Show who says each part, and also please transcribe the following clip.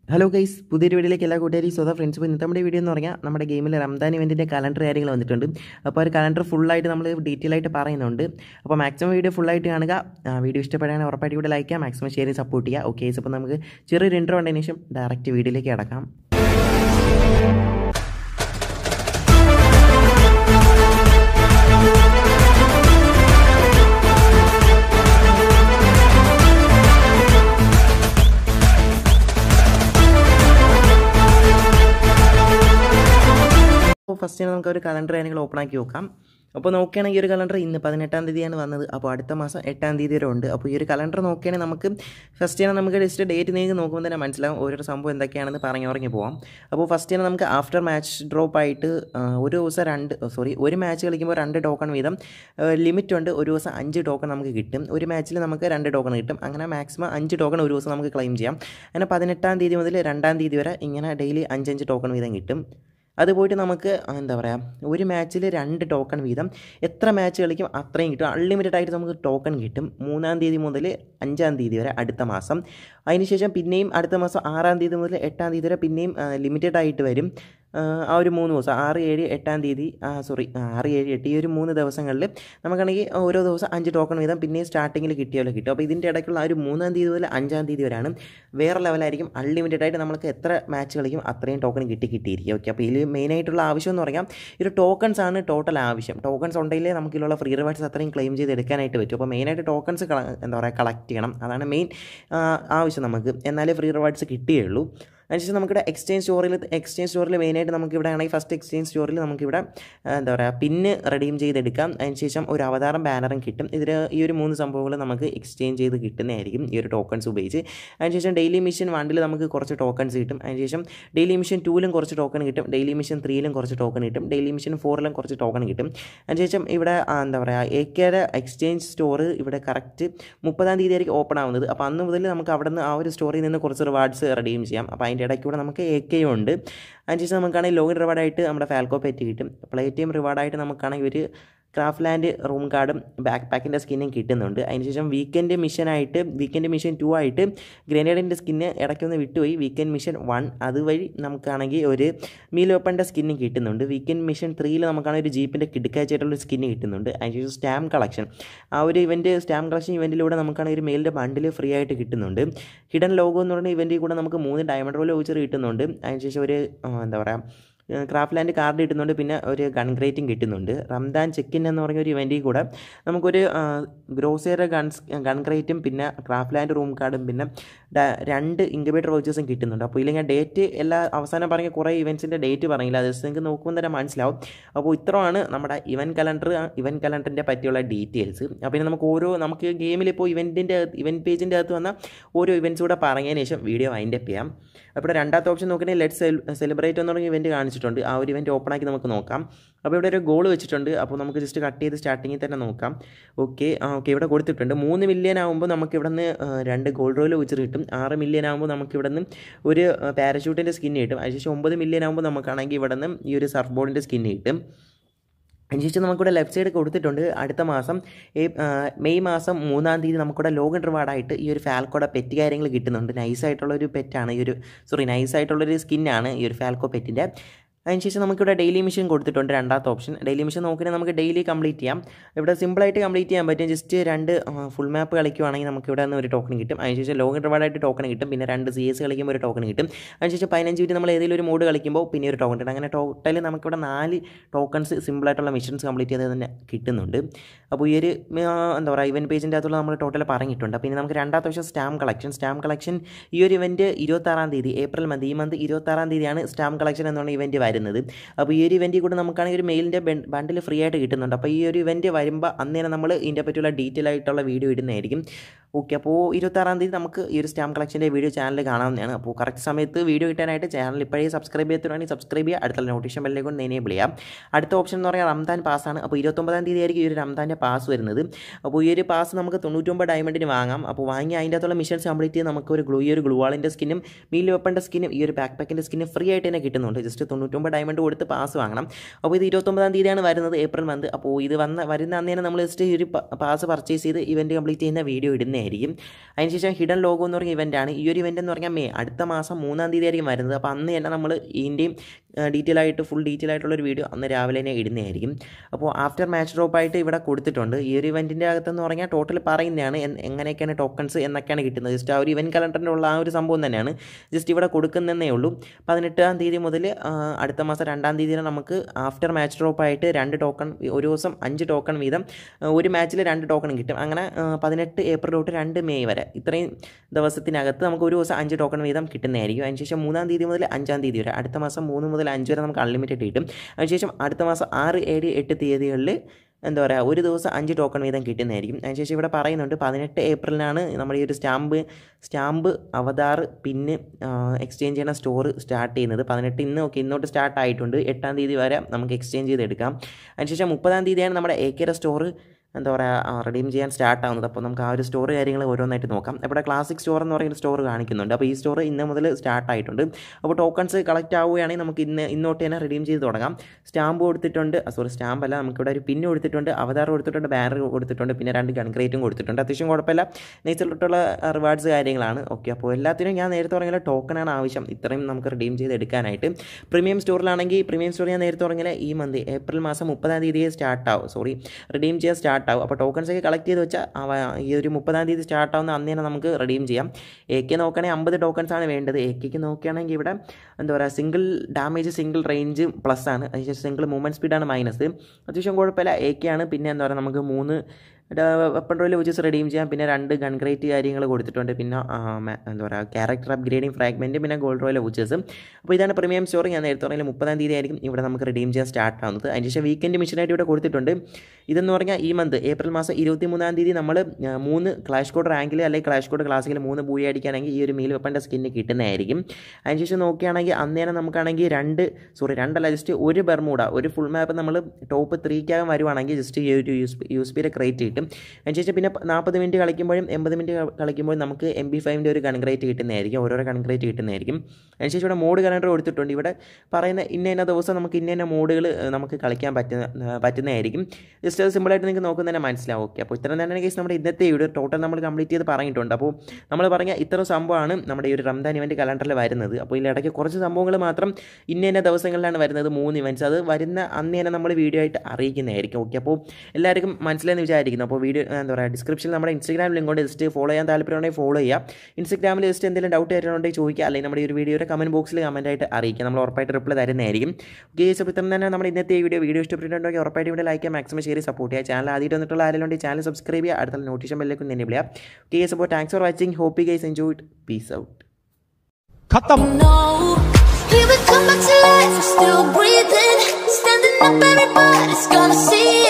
Speaker 1: Hello guys പുതിയൊരു വീഡിയോയിലേക്ക് എല്ലാ കൂട്ടുകാരും സ്വതം ഫ്രണ്ട്സ് ഇപ്പോൾ ഇന്നത്തെ നമ്മുടെ വീഡിയോ എന്ന് പറഞ്ഞാൽ നമ്മുടെ ഗെയിമിൽ റംദാൻ ഇവൻറ്റിൻ്റെ കലണ്ടർ കാര്യങ്ങൾ വന്നിട്ടുണ്ട് അപ്പോൾ ഒരു കലണ്ടർ ഫുള്ളായിട്ട് നമ്മൾ ഡീറ്റെയിൽ ആയിട്ട് പറയുന്നുണ്ട് അപ്പോൾ മാക്സിമം വീഡിയോ ഫുള്ളായിട്ട് കാണുക ആ, വീഡിയോ ഇഷ്ടപ്പെടുകയാണെങ്കിൽ ഉറപ്പായിട്ട് ഇവിടെ ലൈക്ക് ചെയ്യുക മാക്സിമം ഷെയർ ചെയ്ത് സപ്പോർട്ട് ചെയ്യുക ഓക്കെ അപ്പോൾ നമുക്ക് ചെറിയൊരു ഇൻട്രോ ഉണ്ടതിന് ശേഷം ഡയറക്റ്റ് വീഡിയോയിലേക്ക് കിടക്കാം അപ്പോൾ ഫസ്റ്റ് നമുക്ക് ഒരു കലണ്ടർ കാര്യങ്ങൾ ഓപ്പൺ ആക്കി നോക്കാം അപ്പോൾ നോക്കുകയാണെങ്കിൽ ഈ ഒരു കലണ്ടർ ഇന്ന് പതിനെട്ടാം തീയതിയാണ് വന്നത് അപ്പോൾ അടുത്ത മാസം എട്ടാം തീയതി വരെ ഉണ്ട് അപ്പോൾ ഈ ഒരു കലണ്ടർ നോക്കുകയാണെങ്കിൽ നമുക്ക് ഫസ്റ്റ് ആണ് നമുക്ക് ജസ്റ്റ് ഡേറ്റ് നീങ്ങി നോക്കുമ്പോൾ തന്നെ മനസ്സിലാവും ഓരോ സംഭവം എന്തൊക്കെയാണെന്ന് പറഞ്ഞു പറഞ്ഞു പോവാം അപ്പോൾ ഫസ്റ്റ് ആണ് നമുക്ക് ആഫ്റ്റർ മാച്ച് ഡ്രോപ്പ് ആയിട്ട് ആ, ഒരു ദിവസം രണ്ട് സോറി ഒരു മാച്ച് കളിക്കുമ്പോൾ രണ്ട് ടോക്കൺ വീതം ലിമിറ്റ് ഉണ്ട് ഒരു ദിവസം അഞ്ച് ടോക്കൺ നമുക്ക് കിട്ടും ഒരു മാച്ചിൽ നമുക്ക് രണ്ട് ടോക്കൺ കിട്ടും അങ്ങനെ മാക്സിമം അഞ്ച് ടോക്കൺ ഒരു ദിവസം നമുക്ക് ക്ലെയിം ചെയ്യാം അങ്ങനെ പതിനെട്ടാം തീയതി മുതൽ രണ്ടാം തീയതി വരെ ഇങ്ങനെ ഡെയിലി അഞ്ചഞ്ച് ടോക്കൺ വീതം കിട്ടും അത് പോയിട്ട് നമുക്ക് ആ, എന്താ പറയുക ഒരു മാച്ചിൽ രണ്ട് ടോക്കൺ വീതം എത്ര മാച്ച് കളിക്കും അത്രയും കിട്ടും അൺലിമിറ്റഡ് ആയിട്ട് നമുക്ക് ടോക്കൺ കിട്ടും മൂന്നാം തീയതി മുതൽ അഞ്ചാം തീയതി വരെ അടുത്ത മാസം അതിനുശേഷം പിന്നെയും അടുത്ത മാസം ആറാം തീയതി മുതൽ എട്ടാം തീയതി വരെ പിന്നെയും ലിമിറ്റഡ് ആയിട്ട് വരും ആ, ആ ഒരു മൂന്ന് ദിവസം ആറ് ഏഴ് എട്ടാം തീയതി സോറി ആറ് ഏഴ് എട്ട് ഈ ഒരു മൂന്ന് ദിവസങ്ങളിൽ നമുക്കാണെങ്കിൽ ഓരോ ദിവസം അഞ്ച് ടോക്കൺ വീതം പിന്നെയും സ്റ്റാർട്ടിങ്ങിൽ കിട്ടിയാലോ കിട്ടും അപ്പോൾ ഇതിൻ്റെ ഇടയ്ക്കുള്ള ആ ഒരു മൂന്നാം തീയതി മുതൽ അഞ്ചാം തീയതി വരെയാണ് വേറെ ലെവലായിരിക്കും അൺലിമിറ്റഡ് ആയിട്ട് നമുക്ക് എത്ര മാച്ച് കളിക്കും അത്രയും ടോക്കൺ കിട്ടി കിട്ടിയിരിക്കും ഓക്കെ അപ്പോൾ ഇതിൽ മെയിനായിട്ടുള്ള ആവശ്യം എന്ന് പറഞ്ഞാൽ ഈ ഒരു ടോക്കൺസ് ആണ് ടോട്ടൽ ആവശ്യം ടോക്കൺസ് ഉണ്ടെങ്കിലേ നമുക്ക് ഇതിലുള്ള ഫ്രീ റിവാർഡ്സ് അത്രയും ക്ലെയിം ചെയ്ത് എടുക്കാനായിട്ട് പറ്റും അപ്പോൾ മെയിനായിട്ട് ടോക്കൺസ് എന്താ പറയുക കളക്ട് ചെയ്യണം അതാണ് മെയിൻ ആവശ്യം നമുക്ക് എന്നാലേ ഫ്രീ റിവാർഡ്സ് കിട്ടുകയുള്ളൂ അതിനുശേഷം നമുക്കിവിടെ എക്സ്ചേഞ്ച് സ്റ്റോറിൽ എക്സ്ചേഞ്ച് സ്റ്റോറിൽ മെയിനായിട്ട് നമുക്കിവിടെ ആണെങ്കിൽ ഫസ്റ്റ് എക്സ്ചേഞ്ച് സ്റ്റോറിൽ നമുക്കിവിടെ ആ, എന്താ പറയുക പിന്ന് റെഡീം ചെയ്തെടുക്കാം അതിനുശേഷം ഒരു അവതാരം ബാനറും കിട്ടും ഇതിൽ ഈ ഒരു മൂന്ന് സംഭവങ്ങൾ നമുക്ക് എക്സ്ചേഞ്ച് ചെയ്ത് കിട്ടുന്നതായിരിക്കും ഈ ഒരു ടോക്കൺസ് ഉപയോഗിച്ച് അതിനുശേഷം ഡെയിലി മിഷൻ വണ്ടിൽ നമുക്ക് കുറച്ച് ടോക്കൺസ് കിട്ടും അതിനുശേഷം ഡെയിലി മിഷൻ ടൂവിലും കുറച്ച് ടോക്കൺ കിട്ടും ഡെയിലി മിഷൻ ത്രീയിലും കുറച്ച് ടോക്കൺ കിട്ടും ഡെയിലി മിഷൻ ഫോറിലും കുറച്ച് ടോക്കൺ കിട്ടും അതിനുശേഷം ഇവിടെ ആ, എന്താ പറയുക എ കെയുടെ എക്സ്ചേഞ്ച് സ്റ്റോർ ഇവിടെ കറക്റ്റ് മുപ്പതാം തീയതി ആയിരിക്കും ഓപ്പൺ ആവുന്നത് അപ്പോൾ അന്ന് മുതൽ നമുക്ക് അവിടെ നിന്ന് ആ ഒരു സ്റ്റോറിൽ നിന്ന് കുറച്ച് റിവാർഡ്സ് റെഡീം ചെയ്യാം അപ്പോൾ അതിൻ്റെ ഇടയ്ക്കൂടെ നമുക്ക് എ കെയും ഉണ്ട് അതിനുശേഷം നമുക്കാണെങ്കിൽ ലോഗിൻ റിവാർഡായിട്ട് നമ്മുടെ ഫാൽക്കോ പെറ്റ് കിട്ടും പ്ലേറ്റിയം റിവാർഡായിട്ട് നമുക്കാണെങ്കിൽ ഒരു ക്രാഫ്റ്റ് ലാൻഡ് റൂം കാർഡും ബാക്ക് പാക്കിൻ്റെ സ്കിന്നും കിട്ടുന്നുണ്ട് അതിനുശേഷം വീക്കെൻഡ് മിഷനായിട്ട് വീക്കെൻഡ് മിഷൻ ടു ആയിട്ട് ഗ്രനേഡിൻ്റെ സ്കിന്ന് ഇടയ്ക്കൊന്ന് വിട്ടുപോയി വീക്കെൻഡ് മിഷൻ വൺ അതുവഴി നമുക്കാണെങ്കിൽ ഒരു മീൽ വെപ്പൻ്റെ സ്കിന്നും കിട്ടുന്നുണ്ട് വീക്കെൻഡ് മിഷൻ ത്രീയിൽ നമുക്കാണെങ്കിൽ ഒരു ജീപ്പിൻ്റെ കിടക്കാച്ചായിട്ടുള്ള സ്കിന്ന് കിട്ടുന്നുണ്ട് അതിനുശേഷം സ്റ്റാമ്പ് കളക്ഷൻ ആ ഒരു ഇവൻറ്റ് സ്റ്റാമ്പ് കളക്ഷൻ ഇവൻറ്റിലൂടെ നമുക്കാണെങ്കിൽ ഒരു മെയിലിൻ്റെ ബണ്ടിൽ ഫ്രീ ആയിട്ട് കിട്ടുന്നുണ്ട് ഹിഡൻ ലോഗോ എന്ന് പറയുന്ന ഇവൻറ്റിൽ കൂടെ നമുക്ക് മൂന്ന് ഡയമണ്ട് റോൾ വൗച്ചർ കിട്ടുന്നുണ്ട് അതിനുശേഷം ഒരു ആ, എന്താ പറയുക ക്രാഫ്റ്റ് ലാൻഡ് കാർഡ് കിട്ടുന്നുണ്ട് പിന്നെ ഒരു ഗൺ ഗ്രേറ്റും കിട്ടുന്നുണ്ട് റംദാൻ ചെക്കിൻ എന്ന് പറഞ്ഞ ഒരു ഇവൻറ്റിൽ കൂടെ നമുക്കൊരു ഗ്രോസറി ഗൺസ് ഗൺ ഗ്രേറ്റും പിന്നെ ക്രാഫ്റ്റ് ലാൻഡ് റൂം കാർഡും പിന്നെ ഡ- രണ്ട് ഇൻക്യുബേറ്റർ വൗച്ചേഴ്സും കിട്ടുന്നുണ്ട് അപ്പോൾ ഇല്ലെങ്കിൽ ഡേറ്റ് എല്ലാ അവസാനം പറഞ്ഞ കുറേ ഇവൻറ്റ്സിൻ്റെ ഡേറ്റ് പറഞ്ഞില്ല അത് നിങ്ങൾക്ക് നോക്കുമ്പോൾ തന്നെ മനസ്സിലാവും അപ്പോൾ ഇത്രയാണ് നമ്മുടെ ഇവൻറ്റ് കലണ്ടർ ഇവൻറ്റ് കലണ്ടറിൻ്റെ പറ്റിയുള്ള ഡീറ്റെയിൽസ് അപ്പോൾ ഇനി നമുക്ക് ഓരോ നമുക്ക് ഗെയിമിൽ ഇപ്പോൾ ഇവൻറ്റിൻ്റെ ഇവൻറ്റ് പേജിൻ്റെ അകത്ത് വന്ന ഓരോ ഇവൻറ്റ്സ് കൂടെ പറഞ്ഞതിന് ശേഷം വീഡിയോ വൈൻഡപ്പ് ചെയ്യാം അപ്പോൾ ഇവിടെ രണ്ടാമത്തെ ഓപ്ഷൻ നോക്കുകയാണെങ്കിൽ ലെറ്റ് സെലിബ്രേറ്റ് എന്ന് പറഞ്ഞ ഇവൻറ്റ് കാണിച്ചിട്ടുണ്ട് ആ ഒരു ഇവൻറ്റ് ഓപ്പൺ ആക്കി നമുക്ക് നോക്കാം അപ്പോൾ ഇവിടെ ഒരു ഗോൾ വെച്ചിട്ടുണ്ട് അപ്പോൾ നമുക്ക് ജസ്റ്റ് കട്ട് ചെയ്ത് സ്റ്റാർട്ടിങ്ങിൽ തന്നെ നോക്കാം ഓക്കെ ആ ഓക്കെ ഇവിടെ കൊടുത്തിട്ടുണ്ട് മൂന്ന് മില്യൺ ആകുമ്പോൾ നമുക്ക് ഇവിടെ നിന്ന് രണ്ട് ഗോൾഡ് റോയിൽ വെച്ചിട്ട് കിട്ടും ആറ് മില്യൺ ആകുമ്പോൾ നമുക്ക് ഇവിടെ നിന്ന് ഒരു പാരഷൂട്ടിൻ്റെ സ്കിന്ന് കിട്ടും അതിനുശേഷം ഒമ്പത് മില്യൺ ആകുമ്പോൾ നമുക്കാണെങ്കിൽ ഇവിടെ നിന്ന് ഈ ഒരു സർഫ് ബോർഡിൻ്റെ സ്കിന്ന് കിട്ടും അതിനുശേഷം നമുക്കിവിടെ ലെഫ്റ്റ് സൈഡ് കൊടുത്തിട്ടുണ്ട് അടുത്ത മാസം ഏ- ആ, മെയ് മാസം മൂന്നാം തീയതി നമുക്കിവിടെ ലോഗിൻ റിവാർഡായിട്ട് ഈ ഒരു ഫാൽക്കോയുടെ പെറ്റ് കാര്യങ്ങൾ കിട്ടുന്നുണ്ട് നൈസായിട്ടുള്ളൊരു പെറ്റാണ് ഈ ഒരു സോറി നൈസായിട്ടുള്ളൊരു സ്കിന്നാണ് ഈ ഒരു ഫാൽക്കോ പെറ്റിൻ്റെ അതിനുശേഷം നമുക്കിവിടെ ഡെയിലി മിഷൻ കൊടുത്തിട്ടുണ്ട് രണ്ടാമത്തെ ഓപ്ഷൻ ഡെയിലി മിഷൻ നോക്കിയാൽ നമുക്ക് ഡെയിലി കംപ്ലീറ്റ് ചെയ്യാം ഇവിടെ സിമ്പിളായിട്ട് കംപ്ലീറ്റ് ചെയ്യാൻ പറ്റും ജസ്റ്റ് രണ്ട് ഫുൾ മാപ്പ് കളിക്കുവാണെങ്കിൽ നമുക്ക് ഇവിടെ നിന്ന് ഒരു ടോക്കൺ കിട്ടും അതിനുശേഷം ലോഗിൻ റിവാർഡായിട്ട് ടോക്കൺ കിട്ടും പിന്നെ രണ്ട് സി എസ് കളിക്കുമ്പോൾ ഒരു ടോക്കൺ കിട്ടും അതിനുശേഷം പതിനഞ്ച് മിനിറ്റ് നമ്മൾ ഏതെങ്കിലും ഒരു മോഡ് കളിക്കുമ്പോൾ പിന്നെ ഒരു ടോക്കൺ കിട്ടും അങ്ങനെ ടോട്ടൽ നമുക്കിവിടെ നാല് ടോക്കൺസ് സിമ്പിളായിട്ടുള്ള മിഷൻസ് കംപ്ലീറ്റ് ചെയ്ത് തന്നെ കിട്ടുന്നുണ്ട് അപ്പോൾ ഈ ഒരു ആ, എന്താ പറയുക ഇവൻറ്റ് പേജിൻ്റെ അകത്തുള്ള നമ്മൾ ടോട്ടൽ പറഞ്ഞിട്ടുണ്ട് അപ്പോൾ ഇനി നമുക്ക് രണ്ടാമത്തെ വർഷം സ്റ്റാമ്പ് കളക്ഷൻ സ്റ്റാമ്പ് കളക്ഷൻ ഈ ഒരു ഇവൻറ്റ് ഇരുപത്താറാം തീയതി ഏപ്രിൽ മന്ത് ഈ മന്ത് ഇരുപത്താറാം തീയതിയാണ് സ്റ്റാമ്പ് കളക്ഷൻ എന്നുള്ള ഇവൻറ്റ് വരുന്നത് അപ്പോൾ ഈ ഒരു ഇവൻറ്റിൽ കൂടെ നമുക്കാണെങ്കിൽ ഒരു മെയിലിൻ്റെ ബണ്ടിൽ ഫ്രീ ആയിട്ട് കിട്ടുന്നുണ്ട് അപ്പോൾ ഈ ഒരു ഇവൻറ്റ് വരുമ്പോൾ അന്നേരം നമ്മൾ ഇതിൻ്റെ പറ്റിയുള്ള ഡീറ്റെയിൽ ആയിട്ടുള്ള വീഡിയോ ഇടുന്നതായിരിക്കും ഓക്കെ അപ്പോൾ ഇരുപത്താറാം തീയതി നമുക്ക് ഈ ഒരു സ്റ്റാമ്പ് കളക്ഷൻ്റെ വീഡിയോ ചാനൽ കാണാവുന്നതാണ് അപ്പോൾ കറക്റ്റ് സമയത്ത് വീഡിയോ കിട്ടാനായിട്ട് ചാനൽ ഇപ്പോഴേ സബ്സ്ക്രൈബ് ചെയ്തിട്ടുണ്ടെങ്കിൽ സബ്സ്ക്രൈബ് ചെയ്യുക അടുത്തുള്ള നോട്ടിഫിക്കേഷൻ ബെല്ലിലേക്ക് കൊണ്ട് എനേബിൾ ചെയ്യാം അടുത്ത ഓപ്ഷൻ എന്ന് പറയുന്നത് റംദാൻ പാസ്സാണ് അപ്പോൾ ഇരുപത്തൊമ്പതാം തീയതി ആയിരിക്കും ഈ ഒരു റംദാൻ്റെ പാസ് വരുന്നത് അപ്പോൾ ഈ ഒരു പാസ് നമുക്ക് തൊണ്ണൂറ്റൊമ്പത് ഡയമണ്ടിന് വാങ്ങാം അപ്പോൾ വാങ്ങി അതിൻ്റെ അകത്തുള്ള മിഷൻസ് കംപ്ലീറ്റ് ചെയ്ത് നമുക്ക് ഒരു ഗ്ലൂ ഈ ഒരു ഗ്ലൂവാളിൻ്റെ സ്കിന്നും മീൽ വെപ്പൻ്റെ സ്കിന്നും ഈ ഒരു ബാക്ക് പാക്കിൻ്റെ സ്കിന്നും ഫ്രീ ആയിട്ട് തന്നെ കിട്ടുന്നുണ്ട് ജസ്റ്റ് തൊണ്ണൂറ്റൊമ്പത് ഡയമണ്ട് കൊടുത്ത് പാസ് വാങ്ങണം അപ്പോൾ ഇത് ഇരുപത്തൊമ്പതാം തീയതിയാണ് വരുന്നത് ഏപ്രിൽ മന്ത് അപ്പോൾ ഇത് വന്ന വരുന്ന അന്നേരം നമ്മൾ ജസ്റ്റ് ഈ ഒരു പാസ് പർച്ചേസ് ചെയ്ത് ഇവൻറ്റ് കംപ്ലീറ്റ് ചെയ്യുന്ന വീഡിയോ ഇടുന്നതായിരിക്കും കിട്ടുന്നതായിരിക്കും അതിനുശേഷം ഹിഡൻ ലോഗോ എന്ന് പറഞ്ഞ ഇവൻ്റാണ് ഈ ഒരു ഇവൻ്റ് എന്ന് പറഞ്ഞാൽ മേ അടുത്ത മാസം മൂന്നാം തീയതി ആയിരിക്കും വരുന്നത് അപ്പോൾ അന്ന് തന്നെ നമ്മൾ ഇതിൻ്റെയും ഡീറ്റെയിൽ ആയിട്ട് ഫുൾ ഡീറ്റെയിൽ ആയിട്ടുള്ളൊരു വീഡിയോ അന്ന് രാവിലെ തന്നെ ഇടുന്നതായിരിക്കും അപ്പോൾ ആഫ്റ്റർ മാച്ച് ഡ്രോപ്പ് ആയിട്ട് ഇവിടെ കൊടുത്തിട്ടുണ്ട് ഈ ഒരു ഇവൻറ്റിൻ്റെ അകത്തെന്ന് പറഞ്ഞാൽ ടോട്ടൽ പറയുന്നതാണ് എൻ- എങ്ങനെയൊക്കെയാണ് ടോക്കൺസ് എന്നൊക്കെയാണ് കിട്ടുന്നത് ജസ്റ്റ് ആ ഒരു ഇവൻറ്റ് കലണ്ടറിൻ്റെ ഉള്ള ആ ഒരു സംഭവം തന്നെയാണ് ജസ്റ്റ് ഇവിടെ കൊടുക്കുന്നതേ ഉള്ളൂ പതിനെട്ടാം തീയതി മുതൽ അടുത്ത മാസം രണ്ടാം തീയതി വരെ നമുക്ക് ആഫ്റ്റർ മാച്ച് ഡ്രോപ്പ് ആയിട്ട് രണ്ട് ടോക്കൺ ഒരു ദിവസം അഞ്ച് ടോക്കൺ വീതം ആ, ഒരു മാച്ചിൽ രണ്ട് ടോക്കൺ കിട്ടും അങ്ങനെ ആ, പതിനെട്ട് ഏപ്രിൽ തൊട്ട് രണ്ട് മെയ് വരെ ഇത്രയും ദിവസത്തിനകത്ത് നമുക്ക് ഒരു ദിവസം അഞ്ച് ടോക്കൺ വീതം കിട്ടുന്നതായിരിക്കും അതിനുശേഷം മൂന്നാം തീയതി മുതൽ അഞ്ചാം തീയതി വരെ അടുത്ത മാസം മൂന്ന് മുതൽ അഞ്ച് വരെ നമുക്ക് അൺലിമിറ്റഡ് കിട്ടും അതിനുശേഷം അടുത്ത മാസം ആറ് ഏഴ് എട്ട് തീയതികളിൽ എന്താ പറയുക ഒരു ദിവസം അഞ്ച് ടോക്കൺ വീതം കിട്ടുന്നതായിരിക്കും അതിനുശേഷം ഇവിടെ പറയുന്നുണ്ട് പതിനെട്ട് ഏപ്രിലിനാണ് നമ്മുടെ ഈ ഒരു stamp stamp avatar pin exchange ചെയ്യുന്ന സ്റ്റോർ സ്റ്റാർട്ട് ചെയ്യുന്നത് പതിനെട്ട് ഇന്ന് ഓക്കെ ഇന്നോട്ട് സ്റ്റാർട്ട് ആയിട്ടുണ്ട് എട്ടാം തീയതി വരെ നമുക്ക് എക്സ്ചേഞ്ച് ചെയ്തെടുക്കാം അതിനുശേഷം മുപ്പതാം തീയതിയാണ് നമ്മുടെ എ കെയുടെ സ്റ്റോർ എന്താ പറയുക റെഡീം ചെയ്യാൻ സ്റ്റാർട്ട് ആവുന്നത് അപ്പോൾ നമുക്ക് ആ ഒരു സ്റ്റോർ കാര്യങ്ങൾ ഓരോന്നായിട്ട് നോക്കാം ഇവിടെ ക്ലാസിക് സ്റ്റോർ എന്ന് പറയുന്ന സ്റ്റോർ കാണിക്കുന്നുണ്ട് അപ്പോൾ ഈ സ്റ്റോർ ഇന്ന് മുതൽ സ്റ്റാർട്ട് ആയിട്ടുണ്ട് അപ്പോൾ ടോക്കൺസ് കളക്ട് ആവുകയാണെങ്കിൽ നമുക്ക് ഇന്ന് ഇന്നോട്ട് തന്നെ റിഡീം ചെയ്ത് തുടങ്ങാം സ്റ്റാമ്പ് കൊടുത്തിട്ടുണ്ട് സോറി സ്റ്റാമ്പ് അല്ല നമുക്കിവിടെ ഒരു പിന്ന് കൊടുത്തിട്ടുണ്ട് അവതാർ കൊടുത്തിട്ടുണ്ട് ബാനർ കൊടുത്തിട്ടുണ്ട് പിന്നെ രണ്ട് കൺക്രീറ്റും കൊടുത്തിട്ടുണ്ട് അത്യാവശ്യം കുഴപ്പമില്ല നേച്ചറിലോട്ടുള്ള റിവാർഡ്സ് കാര്യങ്ങളാണ് ഓക്കെ അപ്പോൾ എല്ലാത്തിനും ഞാൻ നേരത്തെ പറഞ്ഞ ടോക്കണാണ് ആവശ്യം ഇത്രയും നമുക്ക് റിഡീം ചെയ്ത് എടുക്കാനായിട്ട് പ്രീമിയം സ്റ്റോറിലാണെങ്കിൽ പ്രീമിയം സ്റ്റോർ ഞാൻ നേരത്തെ പറഞ്ഞാൽ ഈ മന്ത് ഏപ്രിൽ മാസം മുപ്പതാം തീയതി സ്റ്റാർട്ട് ആവും സോറി റിഡീം ചെയ്യാൻ സ്റ്റാർട്ട് ആവും അപ്പോൾ ടോക്കൺസ് ഒക്കെ കളക്ട് ചെയ്ത് വെച്ചാൽ അവ ഈ ഒരു മുപ്പതാം തീയതി സ്റ്റാർട്ട് ആവുന്ന അന്ന് തന്നെ നമുക്ക് റിഡീം ചെയ്യാം എ കെ നോക്കുകയാണെങ്കിൽ അമ്പത് ടോക്കൺസ് ആണ് വേണ്ടത് എ കെക്ക് നോക്കുകയാണെങ്കിൽ ഇവിടെ എന്താ പറയുക single damage single range plus ആണ് അതിനുശേഷം സിംഗിൾ മൂവ്മെൻറ്റ് സ്പീഡാണ് മൈനസ് അത്യാവശ്യം കുഴപ്പമില്ല എ കെ ആണ് പിന്നെ എന്താ പറയുക നമുക്ക് മൂന്ന് വെപ്പൺ റോയിൽ വെച്ച് റെഡീം ചെയ്യാം പിന്നെ രണ്ട് ഗൺഗ്രേറ്റ് കാര്യങ്ങൾ കൊടുത്തിട്ടുണ്ട് പിന്നെ ആ, മ- എന്താ പറയുക ക്യാരക്ടർ അപ്ഗ്രേഡിങ് ഫ്രാഗ്മെൻറ്റ് പിന്നെ ഗോൾഡ് റോയിലെ വൂച്ചേഴ്സ് അപ്പോൾ ഇതാണ് പ്രീമിയം സ്റ്റോർ ഞാൻ നേരത്തെ പറഞ്ഞാൽ മുപ്പതാം തീയതി ആയിരിക്കും ഇവിടെ നമുക്ക് റെഡീം ചെയ്യാൻ സ്റ്റാർട്ട് ആവുന്നത് അതിനുശേഷം വീക്കെൻഡ് മിഷനായിട്ട് ഇവിടെ കൊടുത്തിട്ടുണ്ട് ഇതെന്ന് പറഞ്ഞാൽ ഈ മന്ത് ഏപ്രിൽ മാസം ഇരുപത്തി മൂന്നാം തീയതി നമ്മൾ ആ, മൂന്ന് ക്ലാഷ് കോഡ് റാങ്കിൽ അല്ലെങ്കിൽ ക്ലാഷ് കോഡ് ക്ലാസ്സിൽ മൂന്ന് ബൂയി അടിക്കുകയാണെങ്കിൽ ഈ ഒരു മീൽ വെപ്പൻ്റെ സ്കിന്ന് കിട്ടുന്നതായിരിക്കും അതിനുശേഷം നോക്കുകയാണെങ്കിൽ അന്ന് തന്നെ നമുക്കാണെങ്കിൽ രണ്ട് സോറി രണ്ടല്ല ജസ്റ്റ് ഒരു ബെർമൂഡ ഒരു ഫുൾ മാപ്പ് നമ്മൾ ടോപ്പ് ത്രീക്കകം വരുവാണെങ്കിൽ ജസ്റ്റ് ഈ ഒരു യൂസ് യൂസ് പിയുടെ ക്രേറ്റ് കിട്ടും അതിനുശേഷം പിന്നെ നാൽപ്പത് മിനിറ്റ് കളിക്കുമ്പോഴും എൺപത് മിനിറ്റ് കളിക്കുമ്പോഴും നമുക്ക് എം ബി ഫൈവിൻ്റെ ഒരു കൺക്രേറ്റ് കിട്ടുന്നതായിരിക്കും ഓരോരോ കൺക്രേറ്റ് കിട്ടുന്നതായിരിക്കും അതിനുശേഷം ഇവിടെ മോഡ് കലണ്ടർ കൊടുത്തിട്ടുണ്ട് ഇവിടെ പറയുന്ന ഇന്ന ഇന്ന ദിവസം നമുക്ക് ഇന്ന ഇന്ന മോഡുകൾ നമുക്ക് കളിക്കാൻ പറ്റുന്ന ആ, പറ്റുന്നതായിരിക്കും ജസ്റ്റ് അത് സിമ്പിളായിട്ട് നിങ്ങൾക്ക് നോക്കുന്ന തന്നെ മനസ്സിലാവും ഓക്കെ അപ്പോൾ ഇത്ര തന്നെ കേസ് നമ്മുടെ ഇന്നത്തെ വീഡിയോ ടോട്ടൽ നമ്മൾ കംപ്ലീറ്റ് ചെയ്ത് പറഞ്ഞിട്ടുണ്ട് അപ്പോൾ നമ്മൾ പറഞ്ഞ ഇത്ര സംഭവമാണ് നമ്മുടെ ഈ ഒരു റംദാൻ ഇവൻറ്റ് കലണ്ടറിൽ വരുന്നത് അപ്പോൾ ഇതിലിടയ്ക്ക് കുറച്ച് സംഭവങ്ങൾ മാത്രം ഇന്ന ഇന്ന ദിവസങ്ങളിലാണ് വരുന്നത് മൂന്ന് ഇവൻറ്റ്സ് അത് വരുന്ന അന്ന് തന്നെ നമ്മൾ വീഡിയോ ആയിട്ട് അറിയിക്കുന്നതായിരിക്കും ഓക്കെ അപ്പോൾ എല്ലാവർക്കും മനസ്സിലായെന്ന് വിചാരിക്കുന്നു അപ്പോൾ വീഡിയോ എന്താ പറയുക ഡിസ്ക്രിപ്ഷനിൽ നമ്മുടെ ഇൻസ്റ്റാഗ്രാം ലിങ്ക് കൊണ്ട് ജസ്റ്റ് ഫോളോ ചെയ്യാൻ താല്പര്യമുണ്ടെങ്കിൽ ഫോളോ ചെയ്യുക ഇൻസ്റ്റാഗ്രാമിൽ ജസ്റ്റ് എന്തെങ്കിലും ഡൗട്ട് ആയിട്ടുണ്ടെങ്കിൽ ചോദിക്കുക അല്ലെങ്കിൽ നമ്മുടെ ഈ ഒരു വീഡിയോയുടെ കമൻറ്റ് ബോക്സിൽ കമൻറ്റ് ആയിട്ട് അറിയിക്കുക നമ്മൾ ഉറപ്പായിട്ട് റിപ്ലൈ തരുന്നതായിരിക്കും ഓക്കെ അപ്പോൾ ഇത്രയും തന്നെ നമ്മുടെ ഇന്നത്തെ ഈ വീഡിയോ വീഡിയോ ഇഷ്ടപ്പെട്ടിട്ടുണ്ടെങ്കിൽ ഉറപ്പായിട്ട് ഇവിടെ ലൈക്ക് ചെയ്യുക മാക്സിമം ഷെയർ സപ്പോർട്ട് ചെയ്യുക ചാനൽ ആദ്യമായിട്ട് വന്നിട്ടുള്ള ആരെങ്കിലും ഉണ്ടെങ്കിൽ ചാനൽ സബ്സ്ക്രൈബ് ചെയ്യുക അടുത്തുള്ള നോട്ടിഫിക്കേഷൻ ബെല്ലേക്ക് ഒന്ന് എനേബിൾ ചെയ്യുക ഓക്കെ അപ്പോൾ thanks for watching hope guys enjoy peace out
Speaker 2: खत्म
Speaker 3: No, here we come back to life. We're still breathing, standing up. Everybody's gonna see